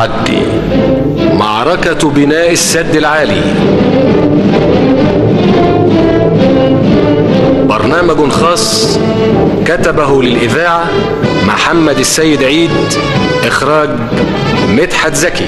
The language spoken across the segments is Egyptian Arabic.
المتعدي معركة بناء السد العالي برنامج خاص كتبه للإذاعة محمد السيد عيد إخراج مدحت زكي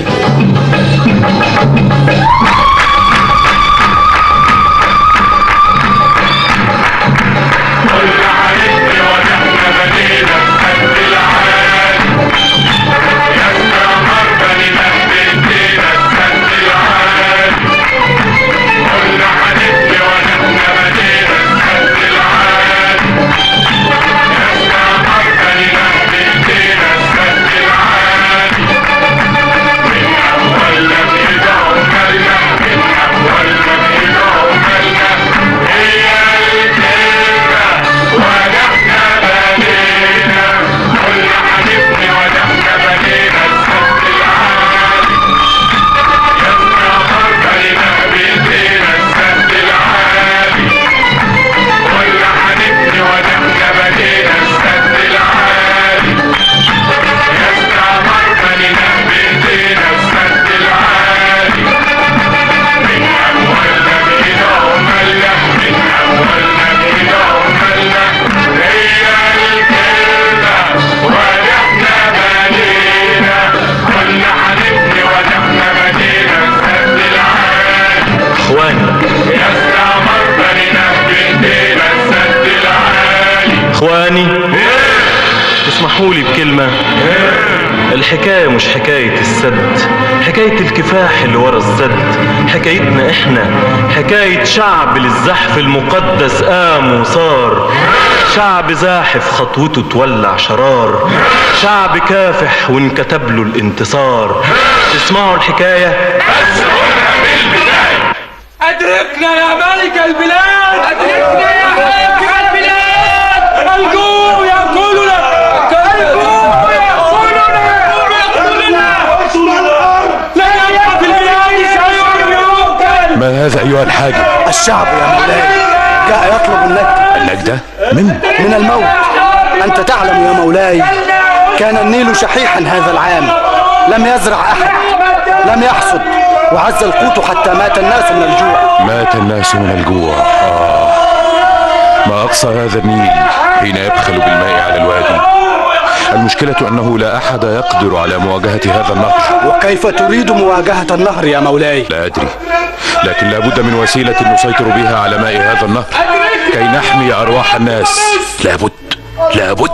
اخواني اخواني اسمحوا لي بكلمة الحكاية مش حكاية السد حكاية الكفاح اللي ورا السد حكايتنا احنا حكاية شعب للزحف المقدس قام وصار شعب زاحف خطوته تولع شرار شعب كافح وانكتب له الانتصار تسمعوا الحكاية أدركنا يا ملك البلاد أدركنا يا ملك البلاد الجوع يأكلنا الجوع يأكلنا لا يأكل البلاد شيء يؤكل ما هذا أيها الحاجب الشعب يا مولاي جاء يطلب النجدة النجدة من من الموت أنت تعلم يا مولاي كان النيل شحيحا هذا العام لم يزرع أحد لم يحصد وعز القوت حتى مات الناس من الجوع مات الناس من الجوع آه. ما أقصى هذا النيل حين يبخل بالماء على الوادي المشكلة أنه لا أحد يقدر على مواجهة هذا النهر وكيف تريد مواجهة النهر يا مولاي لا أدري لكن لابد من وسيلة نسيطر بها على ماء هذا النهر كي نحمي أرواح الناس لابد لابد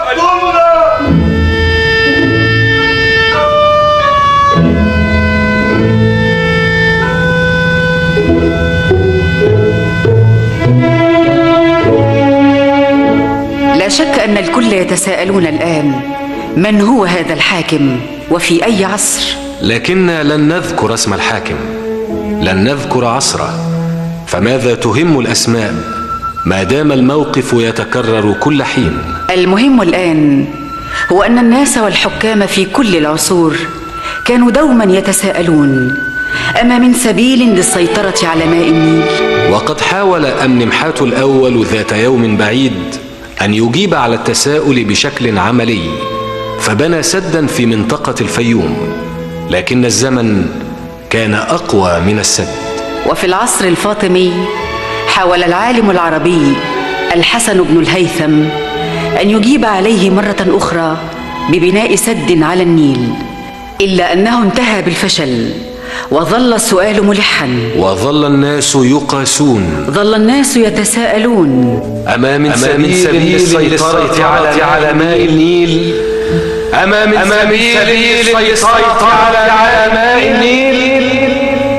لا شك ان الكل يتساءلون الان من هو هذا الحاكم وفي اي عصر لكننا لن نذكر اسم الحاكم لن نذكر عصره فماذا تهم الاسماء ما دام الموقف يتكرر كل حين المهم الان هو ان الناس والحكام في كل العصور كانوا دوما يتساءلون اما من سبيل للسيطره على ماء النيل وقد حاول أمنمحات الأول ذات يوم بعيد أن يجيب على التساؤل بشكل عملي فبنى سدا في منطقة الفيوم لكن الزمن كان أقوى من السد وفي العصر الفاطمي حاول العالم العربي الحسن بن الهيثم ان يجيب عليه مره اخرى ببناء سد على النيل الا انه انتهى بالفشل وظل السؤال ملحا وظل الناس يقاسون ظل الناس يتساءلون أما من سبيل, للسيطرة على, على ماء النيل أما من سبيل للسيطرة على ماء النيل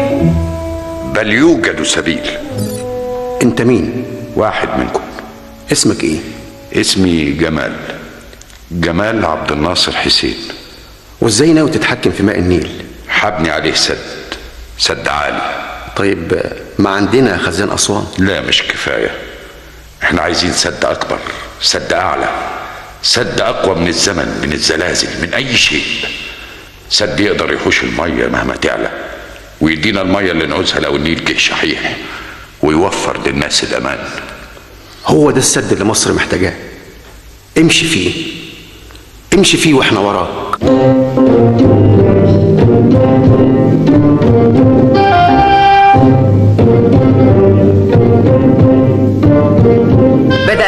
بل يوجد سبيل أنت مين؟ واحد منكم اسمك إيه؟ اسمي جمال جمال عبد الناصر حسين وإزاي ناوي تتحكم في ماء النيل؟ حبني عليه سد سد عالي طيب ما عندنا خزان أسوان لا مش كفاية احنا عايزين سد أكبر سد أعلى سد أقوى من الزمن من الزلازل من أي شيء سد يقدر يحوش المية مهما تعلى ويدينا المية اللي نعوزها لو النيل جه شحيح ويوفر للناس الأمان هو ده السد اللي مصر محتاجاه امشي فيه امشي فيه واحنا وراك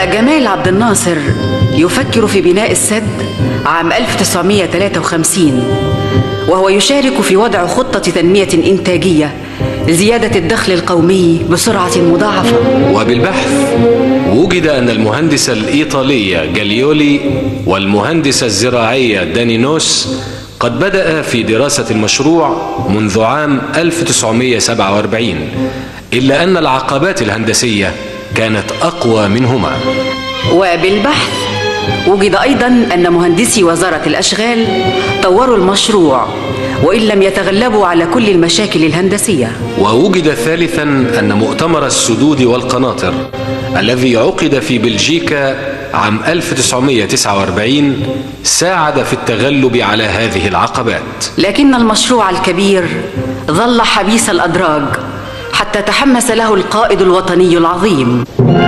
وجمال عبد الناصر يفكر في بناء السد عام 1953 وهو يشارك في وضع خطة تنمية إنتاجية لزيادة الدخل القومي بسرعة مضاعفة وبالبحث وجد أن المهندس الإيطالي جاليولي والمهندس الزراعي دانينوس قد بدأ في دراسة المشروع منذ عام 1947 إلا أن العقبات الهندسية كانت أقوى منهما وبالبحث وجد أيضا أن مهندسي وزارة الأشغال طوروا المشروع وإن لم يتغلبوا على كل المشاكل الهندسية ووجد ثالثا أن مؤتمر السدود والقناطر الذي عقد في بلجيكا عام 1949 ساعد في التغلب على هذه العقبات لكن المشروع الكبير ظل حبيس الأدراج حتى تحمس له القائد الوطني العظيم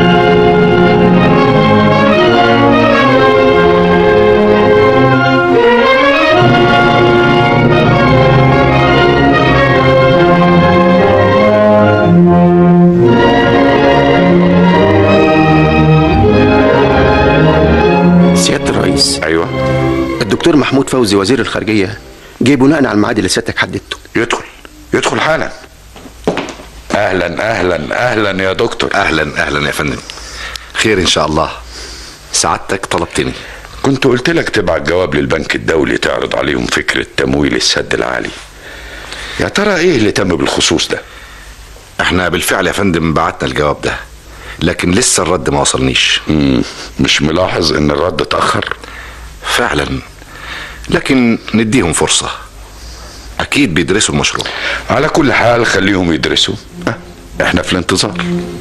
سيادة الرئيس ايوه الدكتور محمود فوزي وزير الخارجية جه بناء على الميعاد اللي سيادتك حددته يدخل يدخل حالا اهلا اهلا اهلا يا دكتور اهلا اهلا يا فندم خير ان شاء الله سعادتك طلبتني كنت قلت لك تبعت جواب للبنك الدولي تعرض عليهم فكرة تمويل السد العالي يا ترى ايه اللي تم بالخصوص ده احنا بالفعل يا فندم بعتنا الجواب ده لكن لسه الرد ما وصلنيش مم. مش ملاحظ ان الرد اتأخر فعلا لكن نديهم فرصة اكيد بيدرسوا المشروع على كل حال خليهم يدرسوا ها، احنا في الانتظار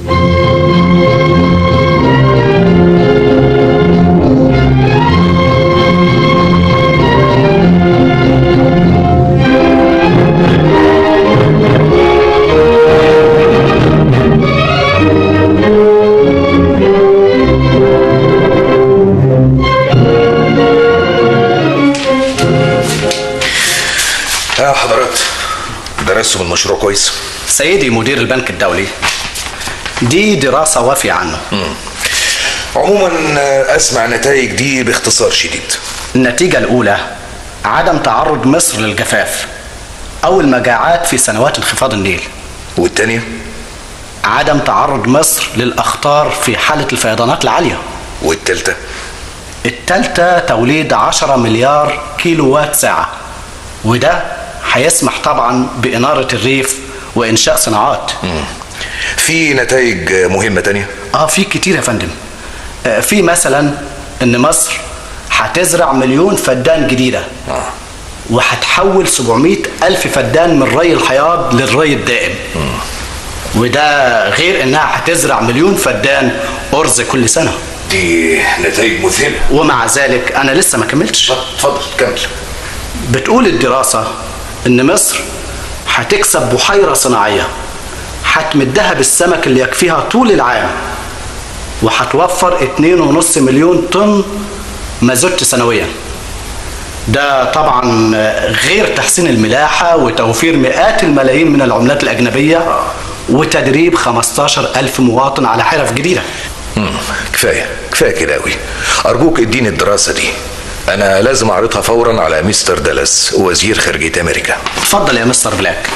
يا حضرات درستوا من المشروع كويس سيدي مدير البنك الدولي دي دراسة وافية عنه عموما آه، اسمع النتائج دي باختصار شديد النتيجة الأولى عدم تعرض مصر للجفاف أو المجاعات في سنوات انخفاض النيل والتانية عدم تعرض مصر للأخطار في حالة الفيضانات العالية والتالتة التالتة توليد 10 مليار كيلو وات ساعة وده هيسمح طبعا بإنارة الريف وإنشاء صناعات في نتائج آه، مهمة تانية اه في كتير يا فندم آه في مثلا ان مصر هتزرع مليون فدان جديدة آه. وهتحول 700 ألف فدان من ري الحياض للري الدائم وده غير انها هتزرع مليون فدان أرز كل سنة دي نتائج مذهلة ومع ذلك انا لسه ما كملتش اتفضل كمل بتقول الدراسة إن مصر هتكسب بحيرة صناعية هتمدها بالسمك اللي يكفيها طول العام وهتوفر 2.5 مليون طن مازوت سنويا ده طبعا غير تحسين الملاحة وتوفير مئات الملايين من العملات الأجنبية وتدريب 15 ألف مواطن على حرف جديدة مم. كفاية كفاية كده قوي أرجوك اديني الدراسة دي أنا لازم أعرضها فورا على مستر دالاس وزير خارجية أمريكا اتفضل يا مستر بلاك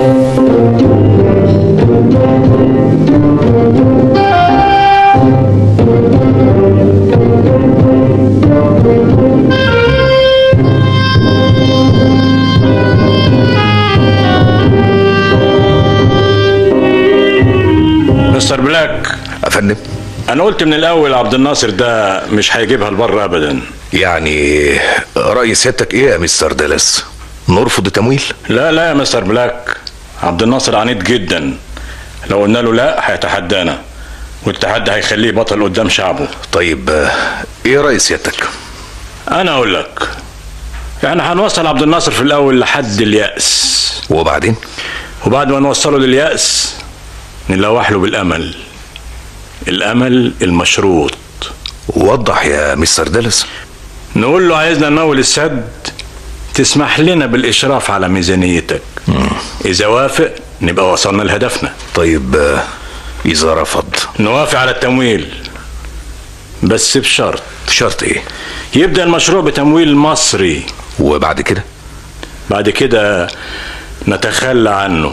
مستر بلاك أفندم انا قلت من الاول عبد الناصر ده مش هيجيبها لبره ابدا يعني رأي سيادتك إيه يا مستر دالاس نرفض التمويل لا لا يا مستر بلاك عبد الناصر عنيد جدا لو قلنا له لا هيتحدانا والتحدي هيخليه بطل قدام شعبه طيب آه، إيه رأي سيادتك انا اقول لك يعني هنوصل عبد الناصر في الاول لحد اليأس وبعدين وبعد ما نوصله لليأس نلوح له بالامل الامل المشروط وضح يا مستر دالاس نقول له عايزنا نمول السد تسمح لنا بالإشراف على ميزانيتك إذا وافق نبقى وصلنا لهدفنا طيب آه، إذا رفض نوافق على التمويل بس بشرط شرط ايه يبدا المشروع بتمويل مصري وبعد كده بعد كده نتخلى عنه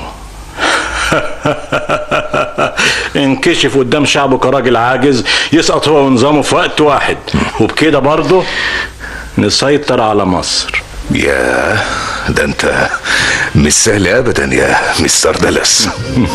انكشف قدام شعبه كراجل عاجز يسقط هو ونظامه في وقت واحد وبكده برضه نسيطر على مصر يا ده انت مش سهل ابدا يا مستر دلس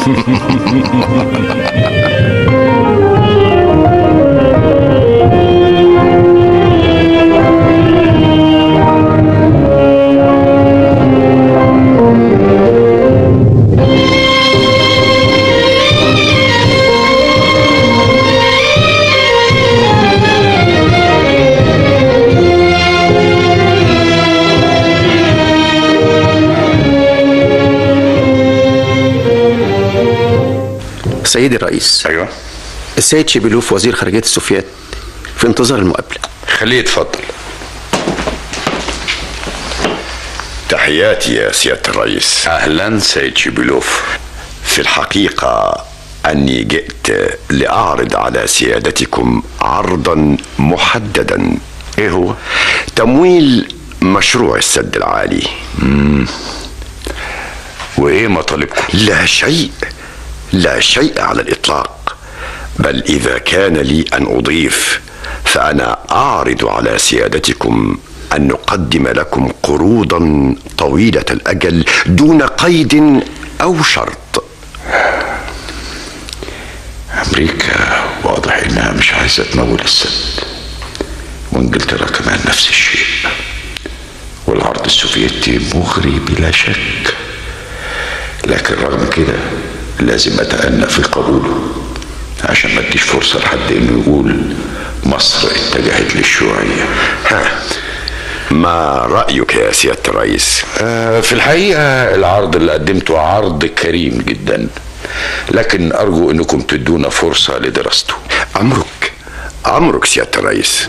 سيدي الرئيس ايوه السيد شيبيلوف وزير خارجية السوفيات في انتظار المقابلة خليه يتفضل تحياتي يا سيادة الرئيس أهلا سيد شيبيلوف في الحقيقة أني جئت لأعرض على سيادتكم عرضا محددا إيه هو؟ تمويل مشروع السد العالي مم. وإيه مطالبكم؟ لا شيء لا شيء على الإطلاق بل إذا كان لي أن أضيف فأنا أعرض على سيادتكم أن نقدم لكم قروضا طويلة الأجل دون قيد أو شرط أمريكا واضح إنها مش عايزة تمول السد وإنجلترا كمان نفس الشيء والعرض السوفيتي مغري بلا شك لكن رغم كده لازم أتأنى في قبوله عشان ما اديش فرصة لحد إنه يقول مصر اتجهت للشيوعية ها ما رأيك يا سيادة الرئيس؟ آه في الحقيقة العرض اللي قدمته عرض كريم جدا لكن أرجو أنكم تدونا فرصة لدراسته أمرك أمرك سيادة الرئيس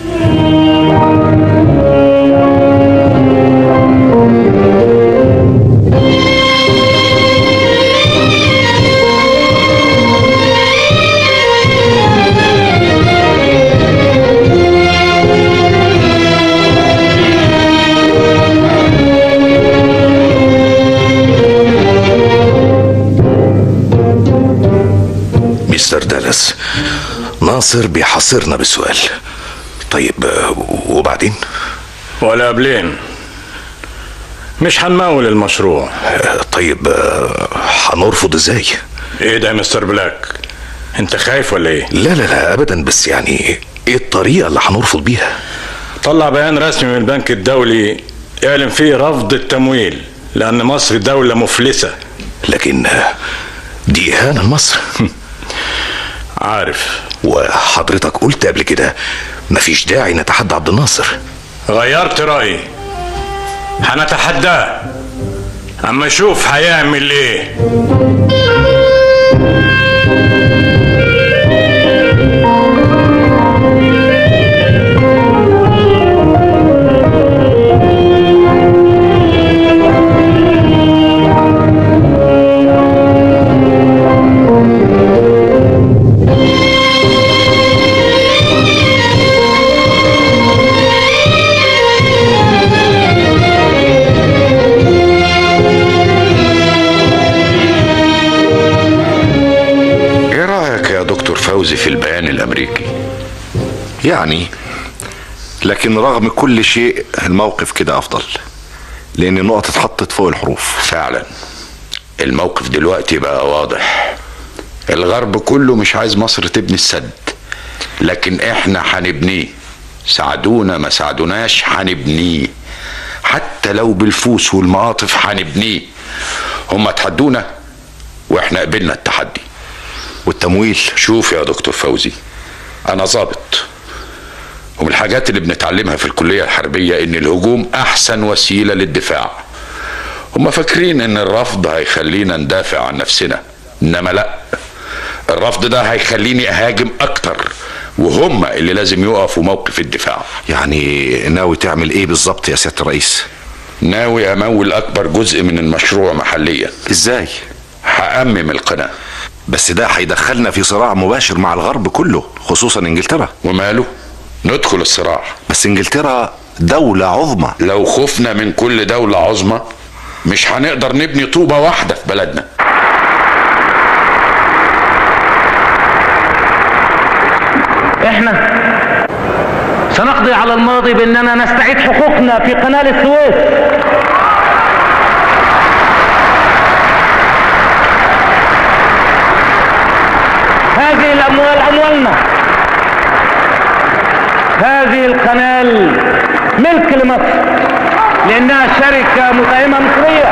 مستر دالاس ناصر بيحاصرنا بسؤال طيب آه، وبعدين ولا قبلين مش هنمول المشروع طيب آه، هنرفض ازاي ايه ده يا مستر بلاك انت خايف ولا ايه لا لا لا ابدا بس يعني ايه الطريقه اللي هنرفض بيها طلع بيان رسمي من البنك الدولي يعلن فيه رفض التمويل لان مصر دولة مفلسة لكن آه، دي اهانه لمصر عارف وحضرتك قلت قبل كده مفيش داعي نتحدى عبد الناصر غيرت رأيي هنتحداه اما اشوف هيعمل ايه ايه رأيك يا دكتور فوزي في البيان الامريكي يعني لكن رغم كل شيء الموقف كده افضل لان النقط اتحطت فوق الحروف فعلا الموقف دلوقتي بقى واضح الغرب كله مش عايز مصر تبني السد لكن احنا هنبنيه ساعدونا ما ساعدوناش هنبنيه حتى لو بالفوس والمعاطف هنبنيه هم تحدونا واحنا قبلنا التحدي والتمويل شوف يا دكتور فوزي انا ظابط ومن الحاجات اللي بنتعلمها في الكلية الحربية ان الهجوم احسن وسيلة للدفاع هم فاكرين ان الرفض هيخلينا ندافع عن نفسنا انما لا الرفض ده هيخليني اهاجم اكتر وهم اللي لازم يقفوا موقف الدفاع يعني ناوي تعمل ايه بالظبط يا سياده الرئيس ناوي امول اكبر جزء من المشروع محليا ازاي هأمم القناة بس ده هيدخلنا في صراع مباشر مع الغرب كله خصوصا انجلترا وماله ندخل الصراع بس انجلترا دولة عظمى لو خفنا من كل دولة عظمى مش هنقدر نبني طوبة واحدة في بلدنا احنا سنقضي على الماضي باننا نستعيد حقوقنا في قناة السويس هذه الاموال اموالنا هذه القناة ملك لمصر لانها شركة مساهمة مصرية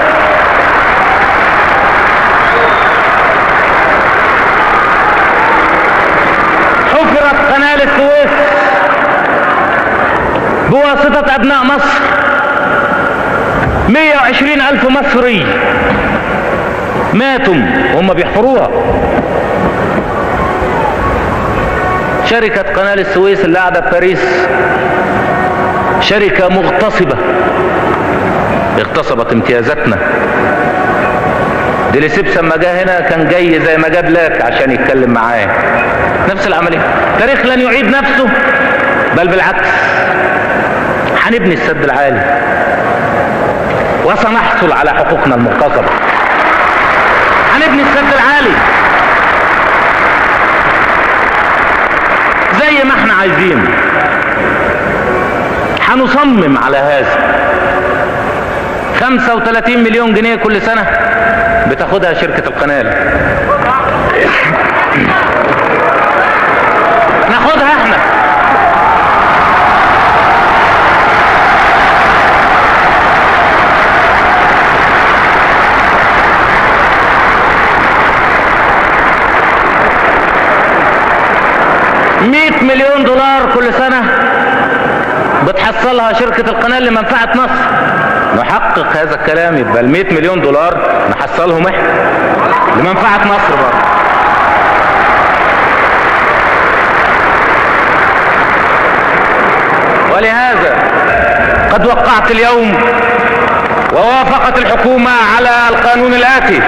حفرت قناة السويس بواسطة أبناء مصر 120 ألف مصري ماتوا وهم بيحفروها شركة قناة السويس اللي قاعدة في باريس شركة مغتصبة اغتصبت امتيازاتنا ديليسيبس لما جه هنا كان جاي زي ما جاب لك عشان يتكلم معاه نفس العملية التاريخ لن يعيد نفسه بل بالعكس هنبني السد العالي وسنحصل على حقوقنا المغتصبة هنبني السد العالي زي ما احنا عايزين هنصمم على هذا 35 مليون جنيه كل سنة بتاخدها شركة القناة ناخدها احنا مئة مليون دولار كل سنة بتحصلها شركة القناة لمنفعة مصر نحقق هذا الكلام يبقى ال 100 مليون دولار نحصلهم احنا لمنفعة مصر برضه ولهذا قد وقعت اليوم ووافقت الحكومة على القانون الآتي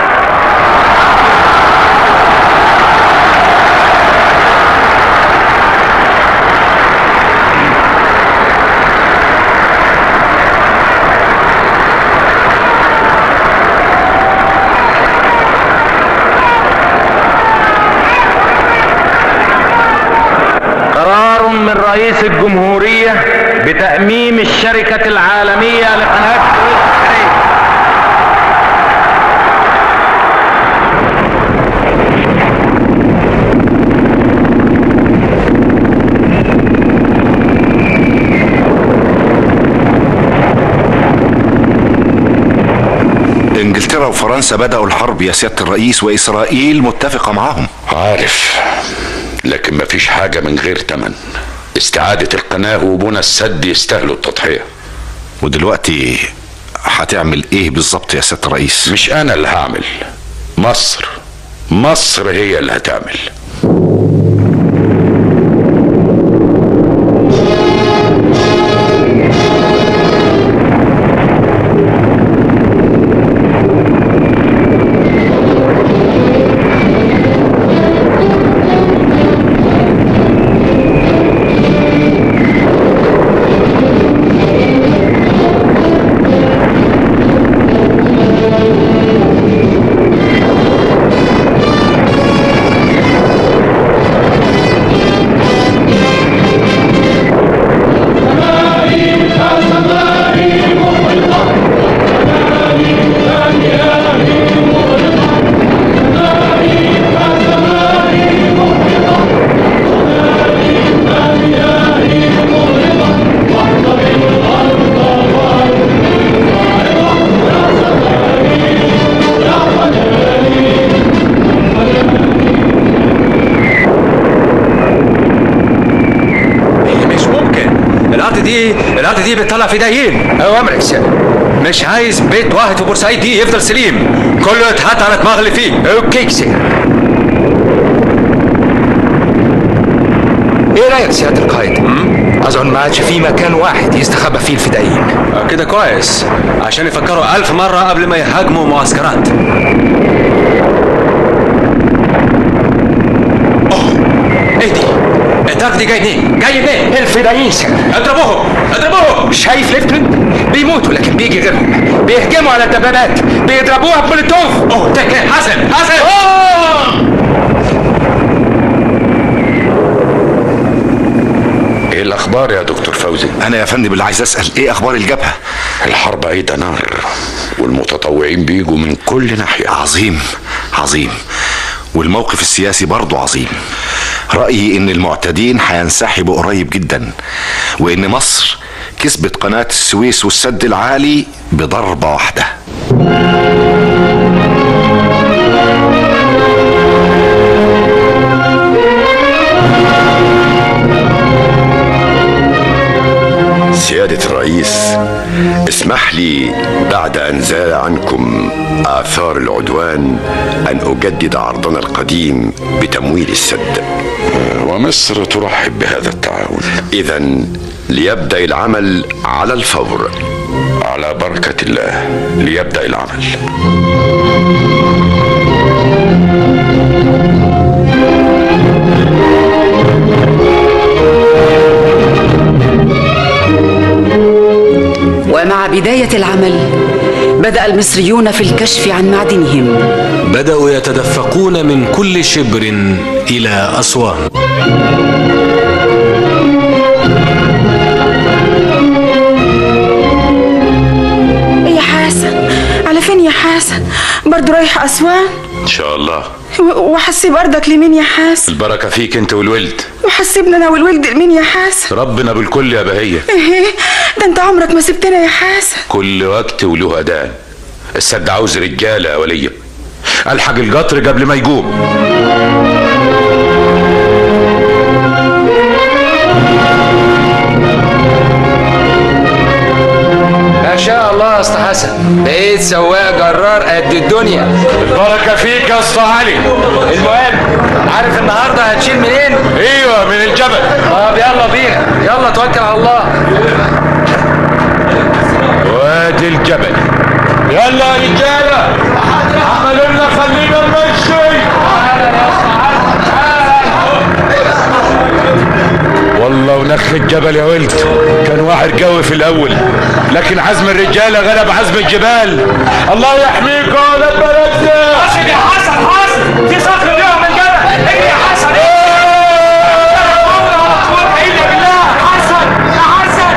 قرار من رئيس الجمهورية بتأميم الشركة العالمية لقناة السويس البحرية انجلترا وفرنسا بدأوا الحرب يا سيادة الرئيس وإسرائيل متفقة معاهم عارف لكن مفيش حاجة من غير تمن استعادة القناة وبنى السد يستاهلوا التضحية ودلوقتي هتعمل ايه بالظبط يا سيادة الرئيس مش انا اللي هعمل مصر مصر هي اللي هتعمل مش ممكن الارض دي الارض دي بتطلع فدائيين اوامرك سيادة مش عايز بيت واحد في بورسعيد دي يفضل سليم كله يتحط على دماغ اللي فيه اوكي سيادة ايه رايك سياده القائد اظن ما عادش في مكان واحد يستخبى فيه الفدائيين كده كويس عشان يفكروا ألف مرة قبل ما يهاجموا معسكرات ايه دي الضرب دي جاي منين؟ جاي منين؟ الفدائيين سير اضربوهم اضربوهم شايف ليفتننت بيموتوا لكن بيجي غيرهم بيهجموا على الدبابات بيضربوها بمولوتوف اوه ده كان حسن حسن ايه الاخبار يا دكتور فوزي انا يا فندم اللي عايز اسال ايه اخبار الجبهه الحرب عيدة نار والمتطوعين بيجوا من كل ناحية عظيم عظيم والموقف السياسي برضه عظيم رأيي إن المعتدين هينسحبوا قريب جدا وإن مصر كسبت قناة السويس والسد العالي بضربة واحدة سيادة الرئيس اسمح لي بعد أن زال عنكم آثار العدوان أن أجدد عرضنا القديم بتمويل السد ومصر ترحب بهذا التعاون إذا ليبدأ العمل على الفور على بركة الله ليبدأ العمل ومع بداية العمل بدأ المصريون في الكشف عن معدنهم بدأوا يتدفقون من كل شبر إلى أسوان يا حسن على فين يا حسن برضو رايح أسوان إن شاء الله و- وحسيب أرضك لمين يا حسن البركة فيك أنت والولد وحسيبنا أنا والولد لمين يا حسن ربنا بالكل يا بهية إيه ده أنت عمرك ما سبتنا يا حسن كل وقت وله أذان السد عاوز رجالة يا ولية ألحق القطر قبل ما يقوم ما شاء الله يا اسطى حسن بقيت سواق جرار قد الدنيا البركة فيك يا اسطى علي المهم عارف النهارده هتشيل منين؟ ايوه من الجبل طب يلا بينا يلا توكل على الله وادي الجبل يلا يا رجالة عملوا لنا خلينا نمشي والله ونخل الجبل يا ولد كان واحد قوي في الاول لكن عزم الرجاله غلب عزم الجبال الله يحميكم يا بلدنا حسن يا حسن حسن في صخر اليوم من جبل اجري يا حسن حسن يا حسن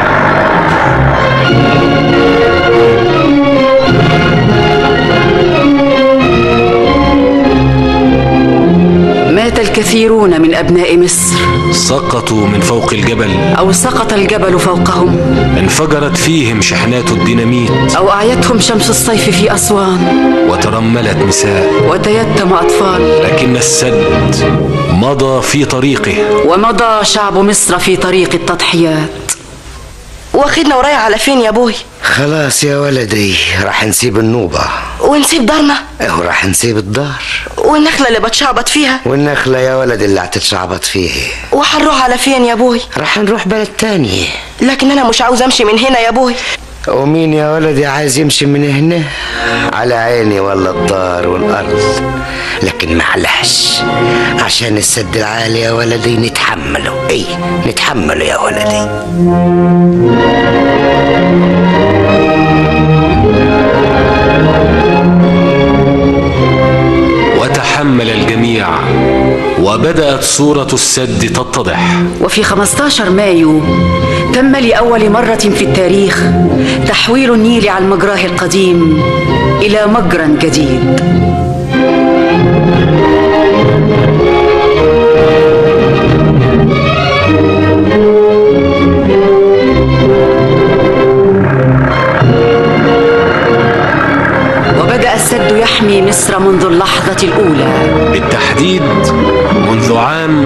مات الكثيرون من أبناء مصر سقطوا من فوق الجبل أو سقط الجبل فوقهم انفجرت فيهم شحنات الديناميت أو أعيتهم شمس الصيف في أسوان وترملت نساء وتيتم أطفال لكن السد مضى في طريقه ومضى شعب مصر في طريق التضحيات واخدنا ورايح على فين يا ابوي خلاص يا ولدي راح نسيب النوبة ونسيب دارنا اهو راح نسيب الدار والنخلة اللي بتشعبط فيها والنخلة يا ولد اللي هتتشعبط فيه وهنروح على فين يا ابوي راح نروح بلد تاني لكن انا مش عاوز امشي من هنا يا ابوي ومين يا ولدي عايز يمشي من هنا على عيني ولا الدار والارض لكن معلش عشان السد العالي يا ولدي نتحمله اي نتحمله يا ولدي وتحمل الجميع وبدأت صورة السد تتضح وفي 15 مايو تم لأول مرة في التاريخ تحويل النيل عن مجراه القديم إلى مجرى جديد وبدأ السد يحمي مصر منذ اللحظة الأولى بالتحديد منذ عام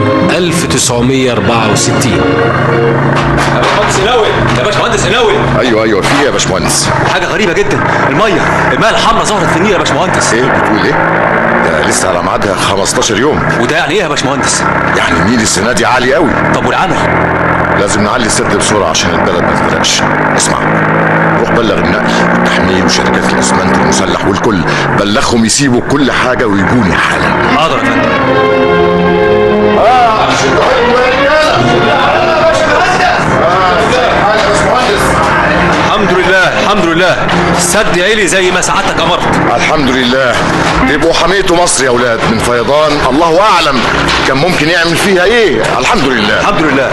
1964 يا باشمهندس ناوي يا باشمهندس ناوي ايوه ايوه في ايه يا باشمهندس حاجه غريبه جدا الميه الميه الحمراء ظهرت في النيل يا باشمهندس ايه بتقول ايه ده لسه على ميعادها 15 يوم وده يعني ايه يا باشمهندس يعني النيل السنه دي عالي قوي طب والعمل لازم نعلي السد بسرعه عشان البلد ما تغرقش اسمع روح بلغ النقل والتحميل وشركات الاسمنت والمسلح والكل بلغهم يسيبوا كل حاجه ويجوني حالا حاضر يا فندم الحمد لله الحمد لله سد يا إلي زي ما سعادتك أمرت الحمد لله تبقوا حميتوا مصر يا اولاد من فيضان الله اعلم كان ممكن يعمل فيها ايه الحمد لله الحمد لله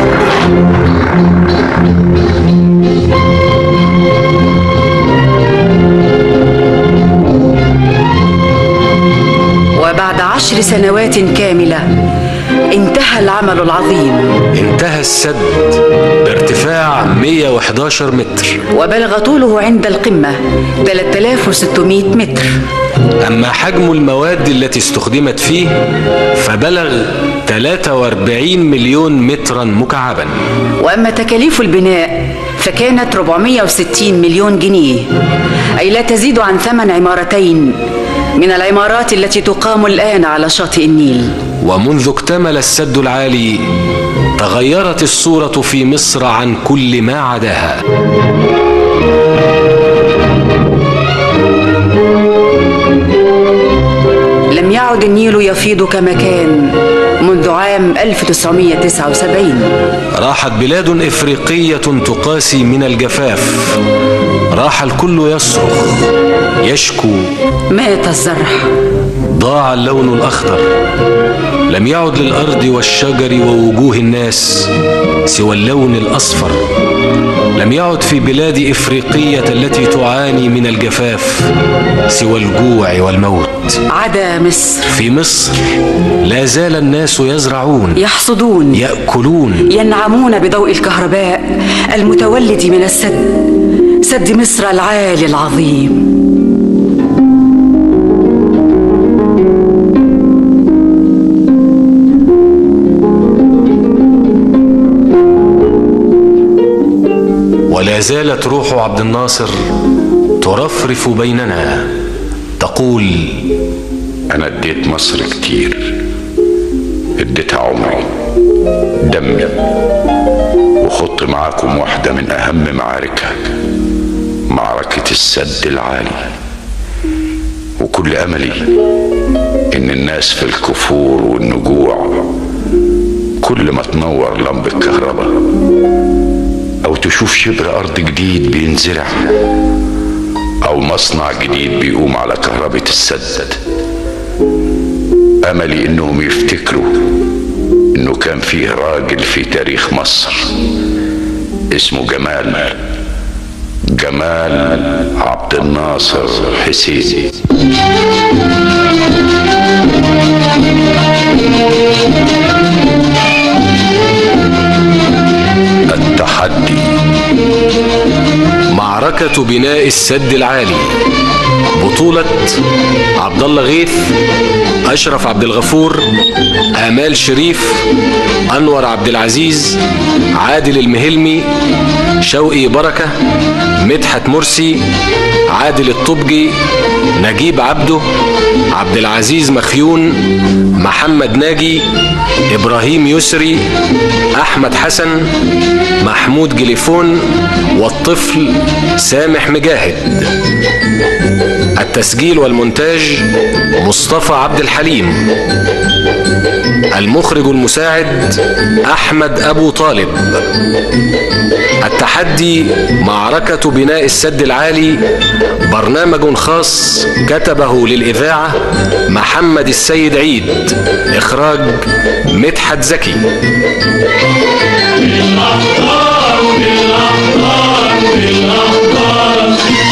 وبعد عشر سنوات كاملة انتهى العمل العظيم انتهى السد بارتفاع 111 متر وبلغ طوله عند القمة 3600 متر أما حجم المواد التي استخدمت فيه فبلغ 43 مليون مترا مكعبا وأما تكاليف البناء فكانت 460 مليون جنيه أي لا تزيد عن ثمن عمارتين من العمارات التي تقام الآن على شاطئ النيل ومنذ اكتمل السد العالي تغيرت الصورة في مصر عن كل ما عداها لم يعد النيل يفيض كما كان منذ عام 1979 راحت بلاد إفريقية تقاسي من الجفاف راح الكل يصرخ يشكو مات الزرع ضاع اللون الأخضر لم يعد للأرض والشجر ووجوه الناس سوى اللون الأصفر لم يعد في بلاد إفريقية التي تعاني من الجفاف سوى الجوع والموت عدا مصر في مصر لا زال الناس يزرعون يحصدون يأكلون ينعمون بضوء الكهرباء المتولد من السد سد مصر العالي العظيم ولا زالت روح عبد الناصر ترفرف بيننا تقول انا اديت مصر كتير اديتها عمري دمي وخضت معاكم واحدة من اهم معاركها معركة السد العالي وكل املي ان الناس في الكفور والنجوع كل ما تنور لمبة كهرباء او تشوف شبر ارض جديد بينزرع او مصنع جديد بيقوم على كهربة السد املي انهم يفتكروا انه كان فيه راجل في تاريخ مصر اسمه جمال جمال عبد الناصر حسين التحدي معركة بناء السد العالي بطولة عبد الله غيث أشرف عبد الغفور آمال شريف أنور عبد العزيز عادل المهلمي شوقي بركة مدحت مرسي عادل الطبجي نجيب عبده عبد العزيز مخيون محمد ناجي إبراهيم يسري أحمد حسن محمود جليفون والطفل سامح مجاهد التسجيل والمونتاج مصطفى عبد الحليم المخرج المساعد احمد ابو طالب التحدي معركه بناء السد العالي برنامج خاص كتبه للاذاعه محمد السيد عيد اخراج مدحت زكي بالأخبار بالأخبار بالأخبار